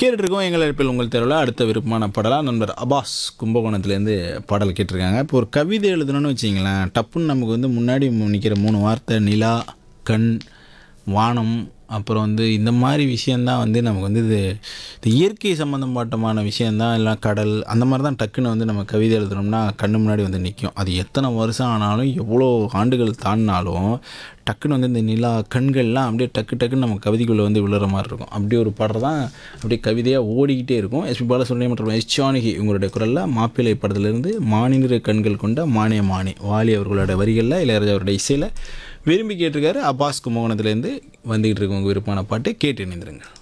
கேட்டுருக்கோம் எங்கள் அழைப்பில் உங்கள் தெருவில் அடுத்த விருப்பமான பாடலாக நண்பர் அபாஸ் கும்பகோணத்துலேருந்து பாடல் கேட்டிருக்காங்க இப்போ ஒரு கவிதை எழுதணும்னு வச்சிங்களேன் டப்புன்னு நமக்கு வந்து முன்னாடி நிற்கிற மூணு வார்த்தை நிலா கண் வானம் அப்புறம் வந்து இந்த மாதிரி விஷயந்தான் வந்து நமக்கு வந்து இது இந்த இயற்கை சம்மந்தப்பட்டமான விஷயந்தான் இல்லை கடல் அந்த மாதிரி தான் டக்குன்னு வந்து நம்ம கவிதை எழுதுனோம்னா கண்ணு முன்னாடி வந்து நிற்கும் அது எத்தனை வருஷம் ஆனாலும் எவ்வளோ ஆண்டுகள் தாண்டினாலும் டக்குன்னு வந்து இந்த நிலா கண்கள்லாம் அப்படியே டக்கு டக்குன்னு நம்ம கவிதைக்குள்ளே வந்து விழுற மாதிரி இருக்கும் அப்படி ஒரு பாடல் தான் அப்படியே கவிதையாக ஓடிக்கிட்டே இருக்கும் எஸ்பி பாலசுப்ரமணியம் மற்றும் எஸ் ஜானகி உங்களுடைய குரலில் மாப்பிள்ளை படத்துலேருந்து மாநில கண்கள் கொண்ட மானிய மானி வாலி அவர்களோட வரிகளில் இளையராஜா அவருடைய இசையில் விரும்பி கேட்டிருக்காரு அப்பாஸ் கும்பகோணத்துலேருந்து வந்துக்கிட்டு இருக்கவங்க விருப்பமான பாட்டு கேட்டு இணைந்திருங்க